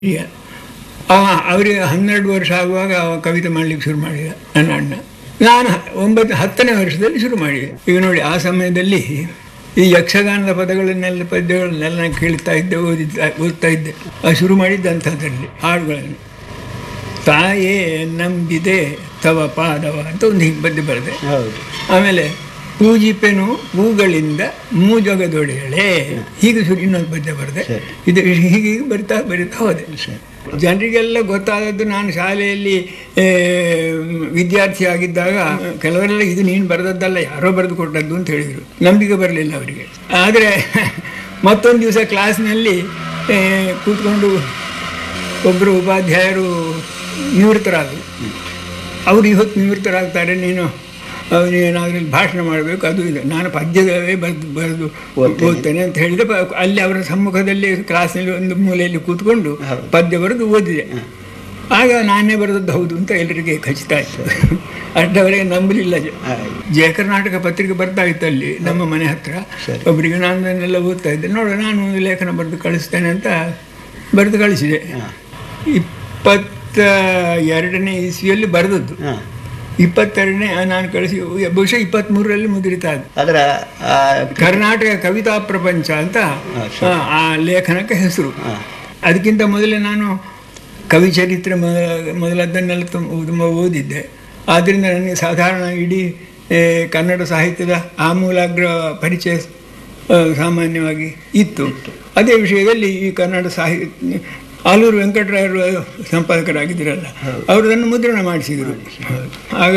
ಈಗ ಆ ಅವರಿಗೆ ಹನ್ನೆರಡು ವರ್ಷ ಆಗುವಾಗ ಅವ ಕವಿತೆ ಮಾಡಲಿಕ್ಕೆ ಶುರು ಮಾಡಿದ ನನ್ನ ಅಣ್ಣ ನಾನು ಒಂಬತ್ತು ಹತ್ತನೇ ವರ್ಷದಲ್ಲಿ ಶುರು ಮಾಡಿದೆ ಈಗ ನೋಡಿ ಆ ಸಮಯದಲ್ಲಿ ಈ ಯಕ್ಷಗಾನದ ಪದಗಳನ್ನೆಲ್ಲ ಪದ್ಯಗಳನ್ನೆಲ್ಲ ನಾನು ಕೇಳ್ತಾ ಇದ್ದೆ ಓದಿದ್ದ ಓದ್ತಾ ಇದ್ದೆ ಅದು ಶುರು ಮಾಡಿದ್ದೆ ಅಂಥದ್ರಲ್ಲಿ ಹಾಡುಗಳನ್ನು ತಾಯೇ ನಂಬಿದೆ ತವ ಪಾದವ ಅಂತ ಒಂದು ಹೀಗೆ ಪದ್ಯ ಬರೆದೆ ಹೌದು ಆಮೇಲೆ ಪೂಜಿಪೆನು ಹೂಗಳಿಂದ ಮೂಜೊಗದೊಡೆಯಳೆ ಹೀಗೆ ಶುರು ಇನ್ನೊಂದು ಪದ್ಯ ಬರೆದೆ ಸರಿ. ಇದು ಹೀಗೆ ಹೀಗೆ ಬರಿತಾ ಬರಿತಾ ಹೋದೆ ಜನರಿಗೆಲ್ಲ ಗೊತ್ತಾದದ್ದು ನಾನು ಶಾಲೆಯಲ್ಲಿ ಆ, ವಿದ್ಯಾರ್ಥಿ ಆಗಿದ್ದಾಗ ಕೆಲವರೆಲ್ಲ ಇದು ನೀನು ಬರೆದದ್ದಲ್ಲ ಯಾರೋ ಬರೆದು ಕೊಟ್ಟದ್ದು ಅಂತ ಹೇಳಿದರು ನಂಬಿಕೆ ಬರಲಿಲ್ಲ ಅವರಿಗೆ ಆದರೆ ಮತ್ತೊಂದು ದಿವಸ ಕ್ಲಾಸ್ನಲ್ಲಿ ಆ, ಕೂತ್ಕೊಂಡು ಒಬ್ಬರು ಉಪಾಧ್ಯಾಯರು ನಿವೃತ್ತರಾದರು ಅವರು ಇವತ್ತು ನಿವೃತ್ತರಾಗ್ತಾರೆ ನೀನು ಅವನೇನಾದ್ರೂ ಭಾಷಣ ಮಾಡಬೇಕು ಅದು ಇದು ನಾನು ಪದ್ಯವೇ ಬರೆದು ಬರೆದು ಓದ್ತೇನೆ. ಓದ್ತೇನೆ ಅಂತ ಹೇಳಿದೆ ಪ- ಅಲ್ಲಿ ಅವರ ಸಮ್ಮುಖದಲ್ಲಿ ಕ್ಲಾಸ್ನಲ್ಲಿ ಒಂದು ಮೂಲೆಯಲ್ಲಿ ಕೂತ್ಕೊಂಡು ಹೌದು. ಪದ್ಯ ಬರೆದು ಓದಿದೆ ಆಗ ನಾನೇ ಬರೆದದ್ದು ಹೌದು ಅಂತ ಎಲ್ಲರಿಗೆ ಖಚಿತ ಆಯಿತು ಅಷ್ಟವರೆಗೆ ನಂಬಲಿಲ್ಲ ಜ- ಹಾಗೆ. ಜಯ ಕರ್ನಾಟಕ ಪತ್ರಿಕೆ ಬರ್ತಾ ಇತ್ತು ಅಲ್ಲಿ ನಮ್ಮ ಮನೆ ಹತ್ರ ಸರಿ. ಒಬ್ಬರಿಗೆ ನಾನು ಅದನ್ನೆಲ್ಲ ಓದ್ತಾ ಇದ್ದೆ ನೋಡು ನಾನು ಒಂದು ಲೇಖನ ಬರೆದು ಕಳಿಸ್ತೇನೆ ಅಂತ ಬರೆದು ಕಳಿಸಿದೆ ಹಾ. ಇಪ್ಪತ್ತ ಎರಡನೇ ಇಸ್ವಿಯಲ್ಲಿ ಬರೆದದ್ದು ಹಾ. ಇಪ್ಪತ್ತೆರಡನೇ ನಾನು ಕಳಿಸಿ ಬಹುಶಃ ಇಪ್ಪತ್ತ್ಮೂರರಲ್ಲಿ ಮುದ್ರಿತ ಅದು ಅದರ ಆ, ಕರ್ನಾಟಕ ಕವಿತಾ ಪ್ರಪಂಚ ಅಂತ ಹಾ, ಸರಿ. ಆ, ಆ ಲೇಖನಕ್ಕೆ ಹೆಸರು ಹಾ. ಅದಕ್ಕಿಂತ ಮೊದಲೇ ನಾನು ಕವಿ ಚರಿತ್ರೆ ಮೊದ- ಮೊದಲದ್ದನ್ನೆಲ್ಲ ತುಂಬ ತುಂಬ ಓದಿದ್ದೆ ಆದ್ದರಿಂದ ನನಗೆ ಸಾಧಾರಣ ಇಡೀ ಏ, ಕನ್ನಡ ಸಾಹಿತ್ಯದ ಆಮೂಲಾಗ್ರ ಪರಿಚಯ ಆ, ಸಾಮಾನ್ಯವಾಗಿ ಇತ್ತು ಅದೇ ವಿಷಯದಲ್ಲಿ ಈ ಕನ್ನಡ ಸಾಹಿತ್ಯ ಆಲೂರು ವೆಂಕಟರಾಯರು ಸಂಪಾದಕರಾಗಿದ್ದರಲ್ಲ ಅವರು ಅದನ್ನು ಮುದ್ರಣ ಮಾಡಿಸಿದರು ಆಗ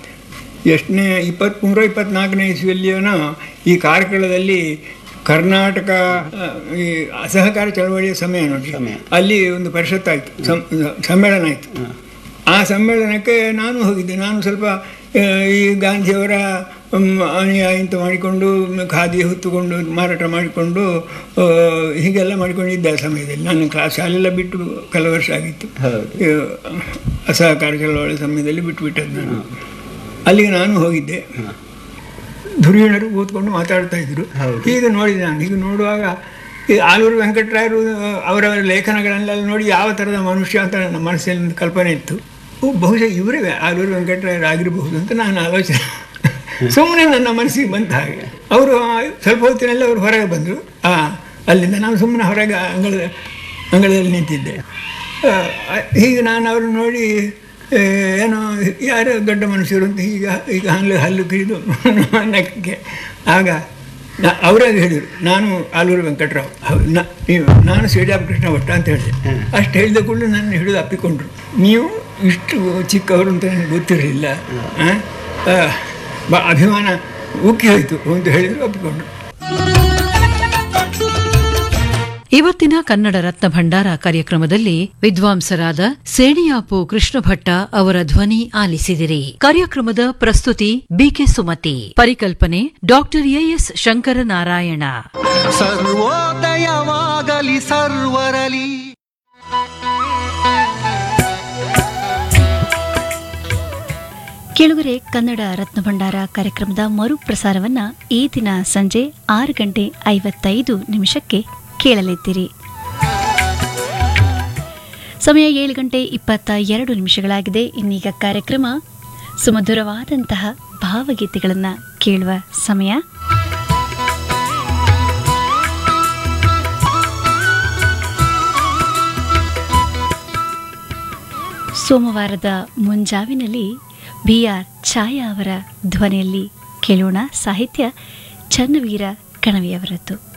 ಎಷ್ಟನೇ ಇಪ್ಪತ್ತ್ಮೂರು ಇಪ್ಪತ್ನಾಲ್ಕನೇ ಇಸ್ವಿಯಲ್ಲಿಯೇನೋ ಈ ಕಾರ್ಕಳದಲ್ಲಿ ಕರ್ನಾಟಕ ಆ, ಈ ಅಸಹಕಾರ ಚಳವಳಿಯ ಸಮಯ ನೋಡಿ ಸಮಯ. ಅಲ್ಲಿ ಒಂದು ಪರಿಷತ್ ಆಯಿತು ಸಮ್ಮೇಳನ ಆಯಿತು ಆ ಸಮ್ಮೇಳನಕ್ಕೆ ನಾನು ಹೋಗಿದ್ದೆ ನಾನು ಸ್ವಲ್ಪ ಆ, ಈ ಗಾಂಧಿಯವರ ಮ್, ಅನುಯಾಯಿ ಅಂತ ಮಾಡಿಕೊಂಡು ಖಾದಿ ಹೊತ್ತುಕೊಂಡು ಮಾರಾಟ ಮಾಡಿಕೊಂಡು ಆ, ಹೀಗೆಲ್ಲ ಮಾಡಿಕೊಂಡಿದ್ದೆ ಆ ಸಮಯದಲ್ಲಿ ನಾನು ಕ್ಲಾಸ್ ಶಾಲೆಲ್ಲ ಬಿಟ್ಟು ಕೆಲವು ವರ್ಷ ಆಗಿತ್ತು ಹೌದು. ಈ, ಅಸಹಕಾರ ಚಳವಳಿ ಸಮಯದಲ್ಲಿ ಬಿಟ್ಟುಬಿಟ್ಟದ್ದು ನಾನು ಅಲ್ಲಿಗೆ ನಾನು ಹೋಗಿದ್ದೆ ಧುರೀಣರು ಕೂತ್ಕೊಂಡು ಮಾತಾಡ್ತಾ ಇದ್ರು ಹೌದು. ಹೀಗೆ ನೋಡಿದೆ ನಾನು ಹೀಗೆ ನೋಡುವಾಗ ಈ ಆಲೂರು ವೆಂಕಟರಾಯರು ಅವರವರ ಲೇಖನಗಳನ್ನೆಲ್ಲ ನೋಡಿ ಯಾವ ಥರದ ಮನುಷ್ಯ ಅಂತ ನನ್ನ ಮನಸ್ಸಲ್ಲಿ ಒಂದು ಕಲ್ಪನೆ ಇತ್ತು ಓ ಬಹುಶಃ ಇವರೇ ಆಲೂರು ವೆಂಕಟರಾಯರು ಆಗಿರಬಹುದು ಅಂತ ನಾನು ಆಲೋಚನೆ ಸುಮ್ಮನೆ ನನ್ನ ಮನಸ್ಸಿಗೆ ಬಂತ ಹಾಗೆ ಅವರು ಸ್ವಲ್ಪ ಹೊತ್ತಿನಲ್ಲಿ ಅವರು ಹೊರಗೆ ಬಂದರು ಆ ಅಲ್ಲಿಂದ ನಾನು ಸುಮ್ಮನೆ ಹೊರಗೆ ಅಂಗಳದ ಅಂಗಳದಲ್ಲಿ ನಿಂತಿದ್ದೆ ಆ, ಹೀಗೆ ನಾನು ಅವ್ರನ್ನ ನೋಡಿ ಏ, ಏನೋ ಯಾರೋ ದೊಡ್ಡ ಮನುಷ್ಯರು ಅಂತ ಈಗ ಈಗ ಹಲ್ಲು ಹಲ್ಲು ಕಿರಿದು ನಕ್ಕೆ ಆಗ ನಾ- ಅವರೇ ಹೇಳಿದರು ನಾನು ಆಲೂರು ವೆಂಕಟರಾವ್ ಹೌದು ನಾ ನೀವು ನಾನು ಶ್ರೀರಾಮ ಕೃಷ್ಣ ಭಟ್ಟ ಅಂತ ಹೇಳಿದೆ ಅಷ್ಟು ಹೇಳಿದ ಕೂಡಲೇ ನನ್ನ ಹಿಡಿದು ಅಪ್ಪಿಕೊಂಡ್ರು ನೀವು ಇಷ್ಟು ಚಿಕ್ಕವರು ಅಂತ ನನಗೆ ಗೊತ್ತಿರಲಿಲ್ಲ ಆ? ಆ, ಬ ಅಭಿಮಾನ ಉಕ್ಕಿ ಹೋಯಿತು ಅಂತ ಹೇಳಿದ್ರು ಒಪ್ಪಿಕೊಂಡ್ರು ಇವತ್ತಿನ ಕನ್ನಡ ರತ್ನ ಭಂಡಾರ ಕಾರ್ಯಕ್ರಮದಲ್ಲಿ ವಿದ್ವಾಂಸರಾದ ಸೇಣಿಯಾಪು ಕೃಷ್ಣ ಭಟ್ಟ ಅವರ ಧ್ವನಿ ಆಲಿಸಿದಿರಿ ಕಾರ್ಯಕ್ರಮದ ಪ್ರಸ್ತುತಿ ಬಿಕೆ ಸುಮತಿ ಪರಿಕಲ್ಪನೆ ಡಾಕ್ಟರ್ ಎಎಸ್ ಶಂಕರನಾರಾಯಣ ಸರ್ವೋದಯವಾಗಲಿ ಸರ್ವರಲಿ ಕೆಳಗರೆ ಕನ್ನಡ ರತ್ನ ಭಂಡಾರ ಕಾರ್ಯಕ್ರಮದ ಮರು ಪ್ರಸಾರವನ್ನ ಈ ದಿನ ಸಂಜೆ ಆರು ಗಂಟೆ ಐವತ್ತೈದು ನಿಮಿಷಕ್ಕೆ ಕೇಳಲಿದ್ದೀರಿ ಸಮಯ ಏಳು ಗಂಟೆ ಇಪ್ಪತ್ತ ಎರಡು ನಿಮಿಷಗಳಾಗಿದೆ ಇನ್ನೀಗ ಕಾರ್ಯಕ್ರಮ ಸುಮಧುರವಾದಂತಹ ಭಾವಗೀತೆಗಳನ್ನು ಕೇಳುವ ಸಮಯ ಸೋಮವಾರದ ಮುಂಜಾವಿನಲ್ಲಿ ಬಿ ಆರ್ ಛಾಯಾ ಅವರ ಧ್ವನಿಯಲ್ಲಿ ಕೇಳೋಣ ಸಾಹಿತ್ಯ ಚನ್ನವೀರ ಕಣವಿಯವರದ್ದು